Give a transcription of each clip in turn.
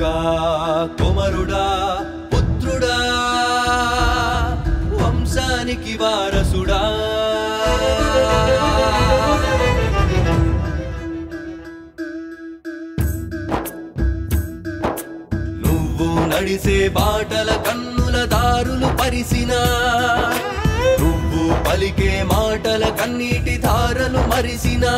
కొడుకా కుమరుడా పుత్రుడా వంశానికి వారసుడా నువ్వు నడిసే బాటల కన్నుల దారులు పరిసినా నువ్వు పలికే మాటల కన్నీటి ధారలు మరిసినా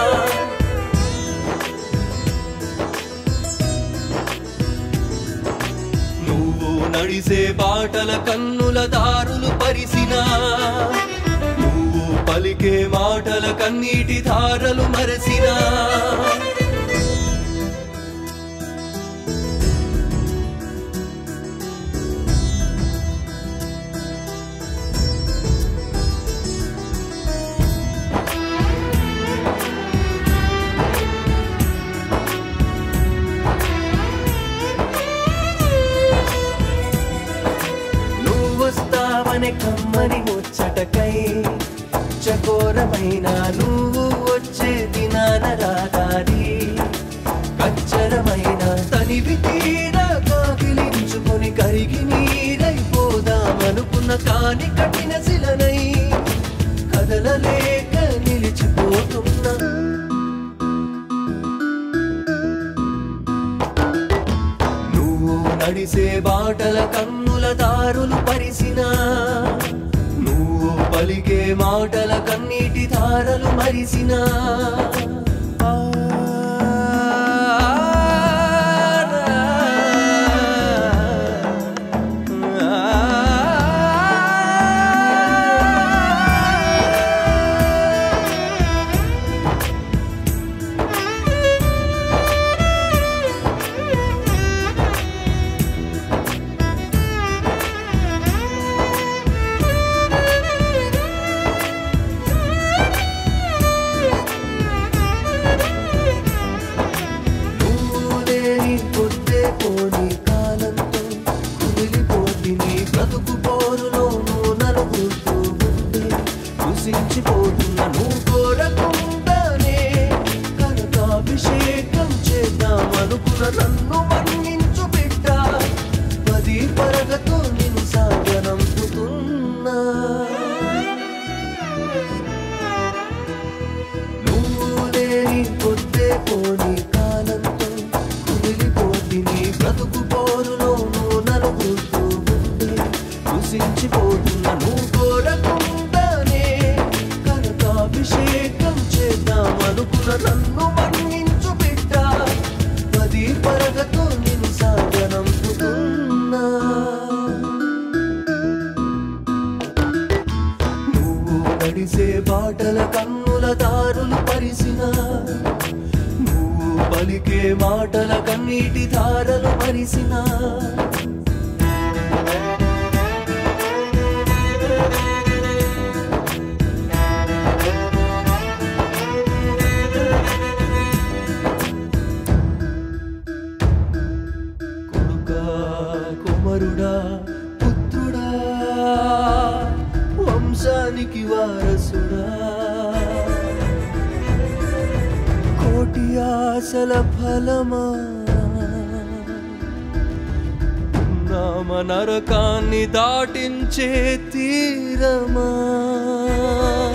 నువ్వు నడిసే బాటల కన్నుల దారులు పరిసినా నువ్వు పలికే మాటల కన్నీటి ధారలు మరసినా నువ్వొస్తావని కమ్మని ముచ్చటకై చకోరమైన నువ్వు వచ్చే దినాన రాదారి కచ్చరమైన తనివి తీరా కాగిలించుకొని కరిగి నీరైపోదామనుకున్న కాని కఠిన శిలనై కదలలేక నిలిచిపోతున్నా నువ్వు నడిసే బాటల కన్నుల దారులు పరిసినా నువ్వు పలికే మాటల కన్నీటి ధారలు మరిసినా నువ్వు లేని పొద్దే పోని కాలంతో కుమిలిపోతిని బ్రతుకు పోరులోనూ నలుగుతూ ఉంటే కృషించిపోతున్న నువ్వు కోరకుండానే కనకాభిషేకం చేద్దామనుకున్న నన్ను మన్నించు బిడ్డ పది పరగతో నిన్ను సాగనంపుతున్నా నువ్వు లేని పొద్దే పోని కాలంతో కుమిలిపోతిని బ్రతుకు పోరులోనూ నలుగుతూ ఉంటే కృషించిపోతున్న నువ్వు కోరకుండానే కనకాభిషేకం చేద్దామనుకున్న నన్ను మన్నించు బిడ్డ పది పరగతో నిన్ను సాగనంపుతున్నా నువ్వు నడిసే బాటల కన్నుల దారులు పరిసినా నువ్వు పలికే మాటల కన్నీటి ధారలు మరిసినా కొడుకా కుమరుడా పుత్రుడా వంశానికి వారసుడా కోటి ఆశల ఫలమా నామ నరకాన్ని దాటించే తీరమా